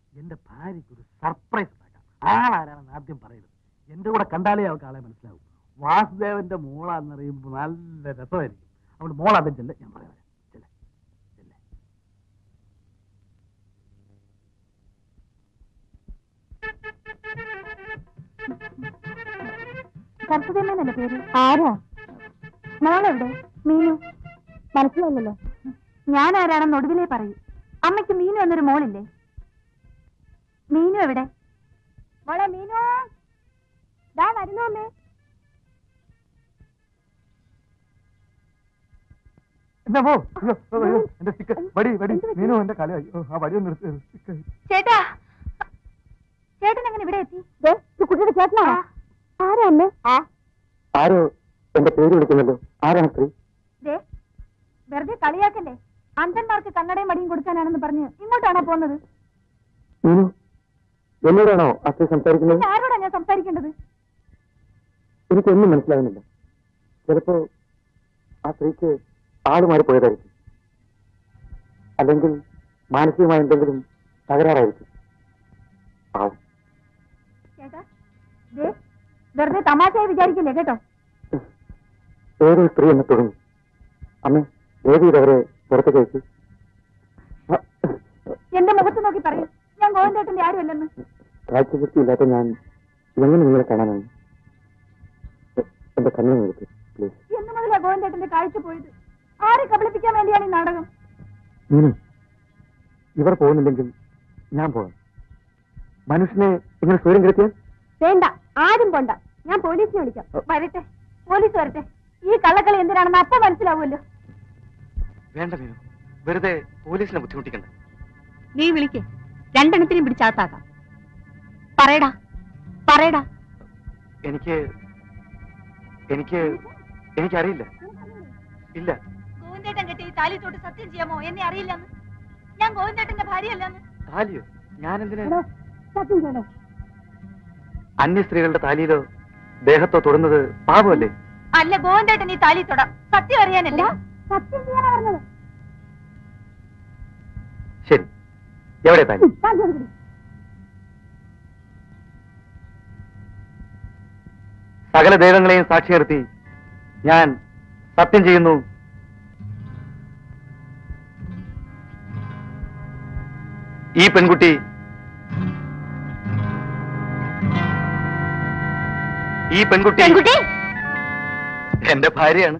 എന്റെ ഭാര്യയ്ക്ക് ഒരു സർപ്രൈസ് ഉണ്ടാക്കാം ആളാരാണെന്ന് ആദ്യം പറയരുത് എന്റെ കൂടെ കണ്ടാലേ അവൾക്ക് ആളെ മനസ്സിലാവും വാസുദേവന്റെ മോളാന്നറിയുമ്പോൾ നല്ല രസമായിരിക്കും അതുകൊണ്ട് മോളാദ്യം ചെല്ല് ഞാൻ പറയാം ചെല്ല് ചെല്ല് കർത്തവ്യമേനല്ലേ പേര് ആരാ മോളെവിടെ മീനു മനസ്സിലായില്ലല്ലോ ഞാൻ ആരാണെന്ന് ഒടുവിലേ പറയൂ അമ്മയ്ക്ക് മീനു എന്നൊരു മോളില്ലേ മീനു എവിടെ മോളെ മീനു ദാ വരുന്നു അമ്മേ എന്നാ പോ അയ്യോ, അയ്യോ, എന്റെ സ്റ്റിക്കർ വടി വടി മീനു എന്റെ കലയായി ഓ, ആ വടി ഒന്ന് എടുത്ത് സ്റ്റിക്കർ ചേട്ടാ ചേട്ടൻ എങ്ങനെ ഇവിടെ എത്തി കുട്ടിയുടെ ചേട്ടനാ ആരാ അമ്മേ ആ ആരോ എന്റെ പേര് വിളിക്കുന്നല്ലോ ആരാണ് സ്ത്രീ ദേ, വെറുതെ കളിയാക്കല്ലേ അന്ധന്മാർക്ക് കണ്ണടയും മടിയും കൊടുക്കാനാണെന്ന് പറഞ്ഞ് ഇങ്ങോട്ടാണോ പോകുന്നത് മീനു എന്നോടാണോ ആ സ്ത്രീ സംസാരിക്കുന്നത് പിന്നെ ആരോടാ ഞാൻ സംസാരിക്കേണ്ടത് എനിക്കൊന്നും മനസ്സിലാകുന്നില്ല ചിലപ്പോ ആ സ്ത്രീക്ക് ആള് മാറിപ്പോയതായിരിക്കും അല്ലെങ്കിൽ മാനസികമായ എന്തെങ്കിലും തകരാറായിരിക്കും പാവം. ചേട്ടാ ദേ, വെറുതെ തമാശയായി വിചാരിക്കില്ലേ കേട്ടോ ഏതോ സ്ത്രീ എന്നെ തുടങ്ങി അമ്മേ ദേവി അവരെ പുറത്തേക്ക് വെച്ചു എന്റെ മുഖത്ത് നോക്കി പറയൂ ഞാൻ ഗോവിന്ദേട്ടന്റെ ആരുമല്ലെന്ന് കാഴ്ചശക്തിയില്ലാത്ത ഞാൻ എങ്ങനെ നിങ്ങളെ കാണാനാണ് എ- എന്റെ കണ്ണു നിർത്തി പ്ലീസ് എന്ന് മുതലാ ഗോവിന്ദേട്ടന്റെ കാഴ്ച പോയത് ആരെ കബളിപ്പിക്കാൻ വേണ്ടിയാണ് ഈ നാടകം മീനു ഇവർ പോകുന്നില്ലെങ്കിൽ ഞാൻ പോകാം മനുഷ്യനെ ഇങ്ങനെ സ്വയം കിടത്തിയാൽ വേണ്ട ആരും പോണ്ട ഞാൻ പോലീസിനെ വിളിക്കാം വരട്ടെ പോലീസ് വരട്ടെ ഈ കള്ളക്കളി എന്തിനാണെന്ന് അപ്പൊ മനസ്സിലാവുമല്ലോ വേണ്ട മീനു വെറുതെ പോലീസിനെ ബുദ്ധിമുട്ടിക്കണ്ട നീ വിളിക്കേ രണ്ടെണ്ണത്തിനും പിടിച്ചാത്താക്കാം പറയടാ പറയടാ എനിക്ക് എനിക്ക് എനിക്കറിയില്ല ഇല്ല ഗോവിന്ദേട്ടൻ കെട്ടി ഈ താലി തൊട്ട് സത്യം ചെയ്യാമോ എന്നെ അറിയില്ലെന്ന് ഞാൻ ഗോവിന്ദേട്ടന്റെ ഭാര്യയല്ലെന്ന് താലിയോ ഞാനെന്തിനാ സത്യം ചെയ്യണോ അന്യ സ്ത്രീകളുടെ താലിയിലോ ദേഹത്തോ തൊടുന്നത് പാപമല്ലേ അല്ല ഗോവിന്ദേട്ടൻ ഈ താലി തൊടാം സത്യം അറിയാനല്ലേ സത്യം ചെയ്യാനാ പറഞ്ഞത് ശരി എവിടെ താലി സകല ദൈവങ്ങളെയും സാക്ഷി നിർത്തി ഞാൻ സത്യം ചെയ്യുന്നു ഈ പെൺകുട്ടി ഈ പെൺകുട്ടി പെൺകുട്ടി എന്റെ ഭാര്യയാണ്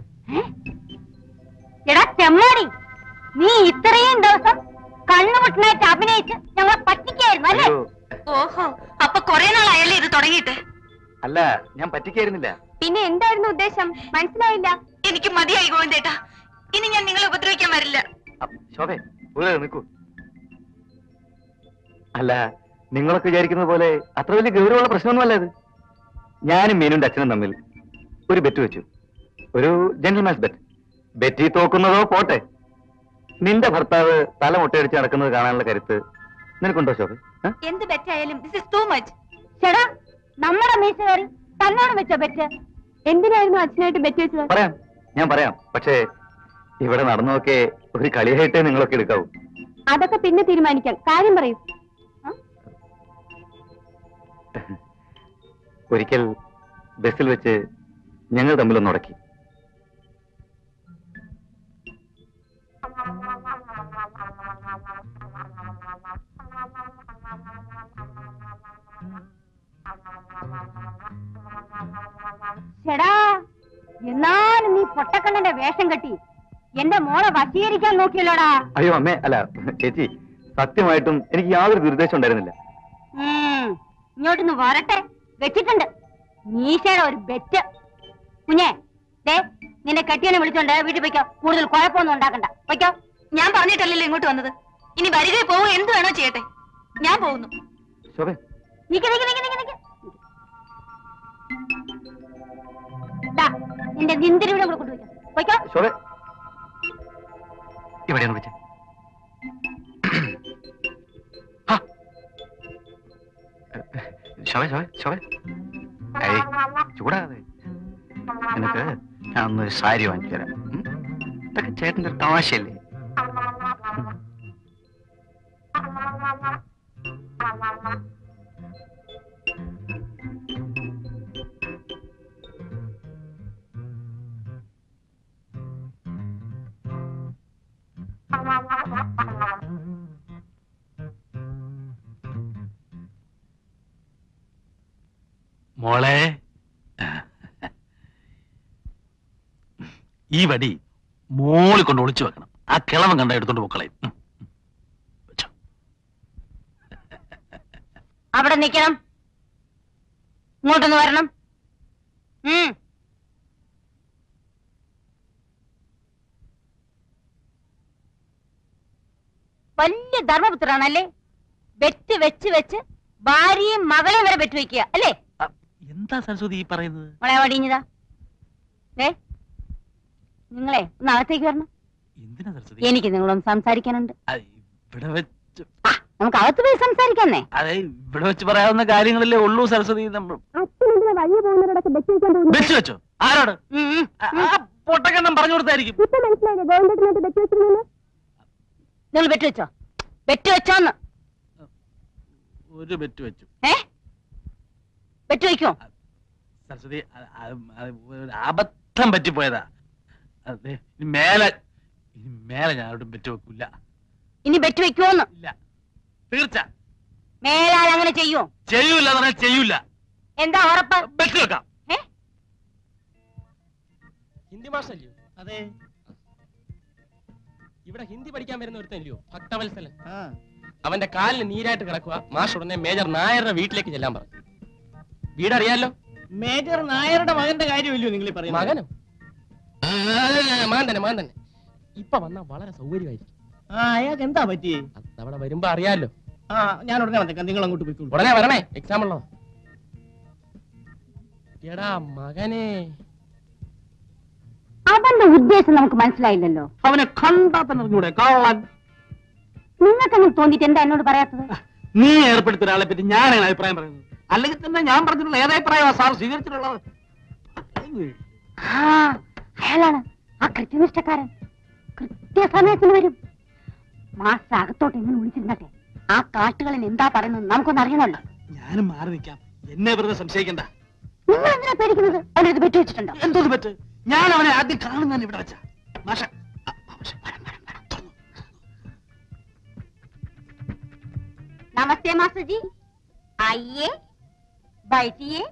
എടാ ചെമ്മാടി നീ ഇത്രയും ദിവസം കണ്ണുമുട്ടനായിട്ട് അഭിനയിച്ച് ഞങ്ങളെ പറ്റിക്കായിരുന്നു അല്ലേ അയ്യോ, ഓഹോ അപ്പൊ കുറെ നാളായല്ലേ ഇത് തുടങ്ങിയിട്ട് അല്ല ഞാൻ പറ്റിക്കായിരുന്നില്ല പിന്നെ എന്തായിരുന്നു ഉദ്ദേശം മനസ്സിലായില്ല എനിക്ക് മതിയായി ഗോവിന്ദേട്ടാ ഇനി ഞാൻ നിങ്ങളെ ഉപദ്രവിക്കാൻ വരില്ല അ- ശോഭേ ഒരു നിൽക്കൂ അല്ല നിങ്ങളൊക്കെ വിചാരിക്കുന്നത് പോലെ അത്ര വലിയ ഗൗരവമുള്ള പ്രശ്നമൊന്നുമല്ല ഇത് ഞാനും മീനുന്റെ അച്ഛനും തമ്മിൽ ഒരു ബെറ്റ് വെച്ചു ഒരു ജെന്റിൽമാൻസ് ബെറ്റ് ബെറ്റി തോക്കുന്നതോ പോട്ടെ നിന്റെ ഭർത്താവ് തല മുട്ടയടിച്ച് നടക്കുന്നത് കാണാനുള്ള കരുത്ത് നിനക്കുണ്ടോ ശോഭ എന്ത് ബെറ്റായാലും ദിസ് ഇസ് ടു മച്ച് ചേടാ നമ്മുടെ മീശ കയറി തന്നോട് വെച്ചോ ബെറ്റ് എന്തിനായിരുന്നു അച്ഛനായിട്ട് ബെറ്റ് വെച്ചത് പറയാം ഞാൻ പറയാം പക്ഷേ ഇവിടെ നടന്നൊക്കെ ഒരു കളിയായിട്ടേ നിങ്ങളൊക്കെ എടുക്കാവൂ അതൊക്കെ പിന്നെ തീരുമാനിക്കാം കാര്യം പറയൂ ഒരിക്കൽ ബസ്സിൽ വെച്ച് ഞങ്ങൾ തമ്മിലൊന്ന് ഉടക്കി ചേടാ എന്നാലും നീ പൊട്ടക്കണ്ണന്റെ വേഷം കെട്ടി എന്റെ മോളെ വശീകരിക്കാൻ നോക്കിയല്ലോടാ അയ്യോ അമ്മേ അല്ല ചേച്ചി സത്യമായിട്ടും എനിക്ക് യാതൊരു ദുരുദ്ദേശം ഉണ്ടായിരുന്നില്ല ഉം, ഇങ്ങോട്ടൊന്ന് വരട്ടെ വെച്ചിട്ടുണ്ട് മീശയുടെ ഒരു ബെറ്റ് കുഞ്ഞെ ദേ നിന്നെ കെട്ടിയനെ വിളിച്ചോണ്ട് വീട്ടിൽ പോയിക്കോ കൂടുതൽ കുഴപ്പമൊന്നും ഉണ്ടാക്കണ്ട പോയിക്കോ ഞാൻ പറഞ്ഞിട്ടല്ലല്ലോ ഇങ്ങോട്ട് വന്നത് ഇനി വരികയോ പോവോ എന്ത് വേണോ ചെയ്യട്ടെ ഞാൻ പോകുന്നു ശോഭേ നിക്ക് നിക്ക് നിക്ക് നിക്ക് നിക്ക് ദാ, നിന്റെ നിന്തിരിവിടെ കൂടെ കൊണ്ടുപോയിക്കോ പോയിക്കോ ശോഭേ ഇവിടെ ഒന്ന് വെച്ചേ ആ. ശോഭേ ശോഭേ ശോഭേ ഏയ് ചൂടാതെ നിനക്ക് ഞാൻ ഒന്നൊരു സാരി വാങ്ങിച്ചു തരാം ഉം? ഇതൊക്കെ ചേട്ടൻ്റെ ഒരു തമാശയല്ലേ ഉം. മോളെ ഈ വടി മോളിൽ കൊണ്ട് ഒളിച്ചു വെക്കണം ആ കിളവൻ കണ്ട എടുത്തോണ്ട് പൊക്കളയും ഉം. വെച്ചോ. അവിടെ നിൽക്കണം ഇങ്ങോട്ടൊന്ന് വരണം ഉം. വലിയ ധർമ്മപുത്രാണല്ലേ വെച്ച് വെച്ച് വെച്ച് ഭാര്യയും മകളെയും വരെ വെച്ച് വെക്കുക അല്ലേ ആ, എന്താ സരസ്വതി ഈ പറയുന്നത് മോളെ വടിഞ്ഞതാ ഏ നിങ്ങളെ ഒന്ന് അകത്തേക്ക് വരണം എന്തിനാ സരസ്വതി എനിക്ക് നിങ്ങളൊന്ന് സംസാരിക്കാനുണ്ട് ആ, ഇവിടെ വെച്ച് ആ നമുക്ക് അകത്ത് പോയി സംസാരിക്കാന്നേ അതെ ഇവിടെ വെച്ച് പറയാവുന്ന കാര്യങ്ങളല്ലേ ഉള്ളൂ സരസ്വതി നമ്മൾ വഴി പോകുന്നവരോടൊക്കെ വെച്ച് വെക്കാൻ തോന്നുന്നു വെച്ച് വെച്ചോ ആരോട് ഉം, ഉം, ആ, ഉം. ആ പൊട്ടക്കെണ്ണം പറഞ്ഞു കൊടുത്തായിരിക്കും ഇപ്പൊ മനസ്സിലായില്ലേ ഗവൺമെന്റിനകത്ത് ബെറ്റ് വെച്ചിരുന്നു നിങ്ങൾ ബെറ്റ് വെച്ചോ ബെറ്റ് വെച്ചോന്ന് ഒരു ബെറ്റ് വെച്ചു ഏ ബെറ്റ് വെക്കോ സരസ്വതി അത് അത് അത് ഒരു അബദ്ധം പറ്റിപ്പോയതാ അതെ ഇനി മേലെ ഇനി മേലെ ഞാൻ അവിടെ ബെറ്റ് വെക്കൂല ഇനി ബെറ്റ് വെക്കുവോന്ന് ഇല്ല തീർച്ച മേലാൽ അങ്ങനെ ചെയ്യോ ചെയ്യൂല എന്ന് പറഞ്ഞാൽ ചെയ്യൂല എന്താ ഉറപ്പ് ബെറ്റ് വെക്കാം ഏ ഹിന്ദി മാഷല്ലയോ അതെ ഇവിടെ ഹിന്ദി പഠിക്കാൻ വരുന്ന ഒരുത്തല്ലയോ ഭക്തവത്സലൻ അവന്റെ കാലിന് നീരായിട്ട് കിടക്കുക മാഷ് ഉടനെ മേജർ നായരുടെ വീട്ടിലേക്ക് ചെല്ലാൻ പറഞ്ഞു വീടറിയാലോ മേജർ നായരുടെ മകന്റെ കാര്യമല്ലയോ നിങ്ങൾ പറയുന്നത് മകനും ആ, മകൻ തന്നെ മകൻ തന്നെ ഇപ്പൊ വന്നാ വളരെ സൗകര്യമായിരിക്കും ആ അയാൾക്ക് എന്താ പറ്റി അത് അവിടെ വരുമ്പോ അറിയാലോ ആ ഞാൻ ഉടനെ വന്നേക്കാം നിങ്ങൾ അങ്ങോട്ട് പോയിക്കോളൂ ഉടനെ വരണേ എക്സാം ഉള്ളോ എടാ മകനെ അവന്റെ ഉദ്ദേശം നമുക്ക് മനസ്സിലായില്ലല്ലോ അവനെ കണ്ടാ തന്നെ അറിഞ്ഞൂടെ കള്ളൻ നിങ്ങൾക്ക് അങ്ങനെ തോന്നിട്ട് എന്താ എന്നോട് പറയാത്തത് നീ ഏർപ്പെടുത്തിയ ഒരാളെ പറ്റി ഞാനാണ് അഭിപ്രായം പറയുന്നത് അല്ലെങ്കിൽ തന്നെ ഞാൻ പറഞ്ഞിട്ടുള്ള ഏതഭിപ്രായമാണ് സാർ സ്വീകരിച്ചിട്ടുള്ളത് ആ അയാളാണ് ആ കൃത്യനിഷ്ഠക്കാരൻ കൃത്യസമയത്തിന് വരും മാസ്റ്റർ അകത്തോട്ട് എങ്ങനെ വിളിച്ചിരുന്നട്ടെ ആ കാട്ടുകളിൽ എന്താ പറയുന്നത് നമുക്കൊന്ന് അറിയണമല്ലോ ഞാനും മാറി നിൽക്കാം എന്നെ വെറുതെ സംശയിക്കണ്ട നിങ്ങൾ എന്തിനാ പേടിക്കുന്നത് അവനത് പെറ്റു വെച്ചിട്ടുണ്ടോ എന്തോന്ന് പറ്റ് ഞാൻ അവനെ ആദ്യം കാണുന്നതന്നെ ഇവിടെ വെച്ച മാഷ ആ, മാഷെ, വരം, വരം, വരം, തുറന്നു. നമസ്തേ മാസ്റ്റർ ജി ആയിയേ ബൈറ്റിയേ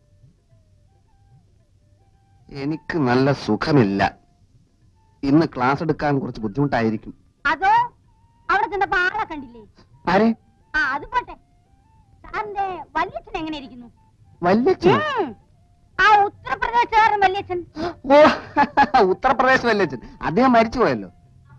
എനിക്ക് നല്ല സുഖമില്ല ഇന്ന് ക്ലാസ് എടുക്കാൻ കുറച്ച് ബുദ്ധിമുട്ടായിരിക്കും അതോ അവിടെ ചെന്നപ്പോ ആളെ കണ്ടില്ലേ ആരെ ആ അത് പോട്ടെ സാറിന്റെ വല്യച്ഛൻ എങ്ങനെ ഇരിക്കുന്നു വല്യച്ഛൻ ഉം. ആ ഉത്തർപ്രദേശുകാരൻ വല്യച്ഛൻ ഓ ഉത്തർപ്രദേശ് വല്യച്ഛൻ അദ്ദേഹം മരിച്ചു പോയല്ലോ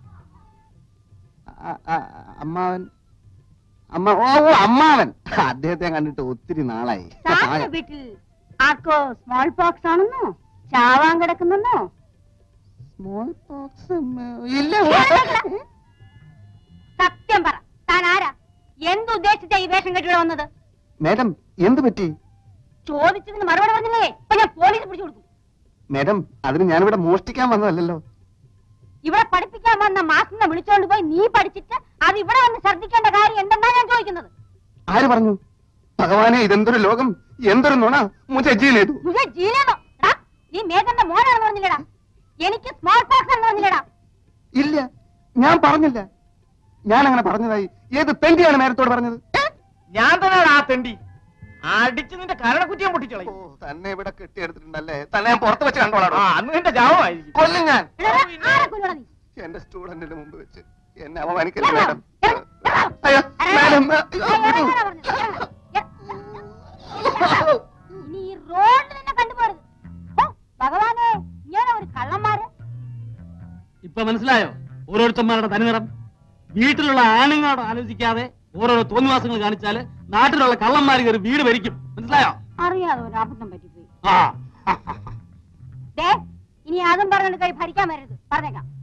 ആ, ആ, അമ്മാവൻ അമ്മ ഓ ഓ, അമ്മാവൻ അദ്ദേഹത്തെ കണ്ടിട്ട് ഒത്തിരി നാളായി സാറിന്റെ വീട്ടിൽ ആർക്കോ സ്മോൾ പോക്സ് ആണെന്നോ ചാവാൻ കിടക്കുന്നെന്നോ സ്മോൾ പോക്സ് ഇല്ല സത്യം പറ താൻ ആരാ എന്തുദ്ദേശിച്ച ഈ വേഷം കെട്ടിവിടെ വന്നത് മേഡം എന്ത് പറ്റി ചോദിച്ചതിന് മറുപടി പറഞ്ഞില്ലേ ഇപ്പൊ ഞാൻ പോലീസ് പിടിച്ചു കൊടുക്കും മേഡം അതിന് ഞാനിവിടെ മോഷ്ടിക്കാൻ വന്നതല്ലല്ലോ ഇവിടെ പഠിപ്പിക്കാൻ വന്ന മാസിനെ വിളിച്ചോണ്ട് പോയി നീ പഠിച്ചിട്ട് അത് ഇവിടെ വന്ന് ശ്രദ്ധിക്കേണ്ട കാര്യം എന്തെന്നാ ഞാൻ ചോദിക്കുന്നത് ആര് പറഞ്ഞു ഭഗവാനെ ഇതെന്തൊരു ലോകം എന്തൊരു നുണ മുझे ജീലേതു മുझे ജീലേന്നോ എടാ, നീ മേഘന്റെ മോനാണെന്ന് പറഞ്ഞില്ലടാ എനിക്ക് സ്മോൾ പോക്സ് എന്ന് പറഞ്ഞില്ലടാ ഇല്ല ഞാൻ പറഞ്ഞില്ല ഞാൻ അങ്ങനെ പറഞ്ഞതായി ഏത് തെണ്ടിയാണ് നേരത്തോട് പറഞ്ഞത് ഞാൻ തന്നെയാണ് ആ തെണ്ടി അടിച്ച് നിന്റെ കരണക്കുറ്റിയും പൊട്ടിച്ചളയും ഓ തന്നെ ഇവിടെ കെട്ടിയെടുത്തിട്ടുണ്ടല്ലേ തന്നെ ഞാൻ പുറത്ത് വെച്ച് ആ കണ്ടോളാം അന്ന് നിന്റെ ജാവമായിരിക്കും കൊല്ലും ഞാൻ എടാ, എടാ, ആരെ കൊല്ലുവാടാ നീ എന്റെ സ്റ്റുഡന്റിന്റെ മുമ്പ് വെച്ച് എന്നെ അപമാനിക്കല്ലേ ഇറങ്ങ്, മാഡം ഇറങ്ങ്, ഇറങ്ങ്. അയ്യോ ഇറങ്ങ്. മാഡം അയ്യോ, ഇറങ്ങാനാ പറഞ്ഞത്, ഇറങ്ങ്. ഇറങ്ങ്. ഇനി ഈ റോഡിൽ നിന്നെ കണ്ടുപോരുത് ഓ, ഭഗവാനെ ഇങ്ങനെ ഒരു കള്ളന്മാര് ഇപ്പൊ മനസ്സിലായോ ഓരോരുത്തന്മാരുടെ തനിനിറം വീട്ടിലുള്ള ആണുങ്ങളോട് ആലോചിക്കാതെ ഓരോരോ തോന്നിവാസങ്ങൾ കാണിച്ചാല് നാട്ടിലുള്ള കള്ളന്മാർ കയറി വീട് ഭരിക്കും മനസ്സിലായോ അറിയാതെ ഒരു അബദ്ധം പറ്റിപ്പോയി ആ ദേ ഇനി അതും പറഞ്ഞിട്ട് കൈ ഭരിക്കാൻ വരരുത് പറഞ്ഞേക്കാം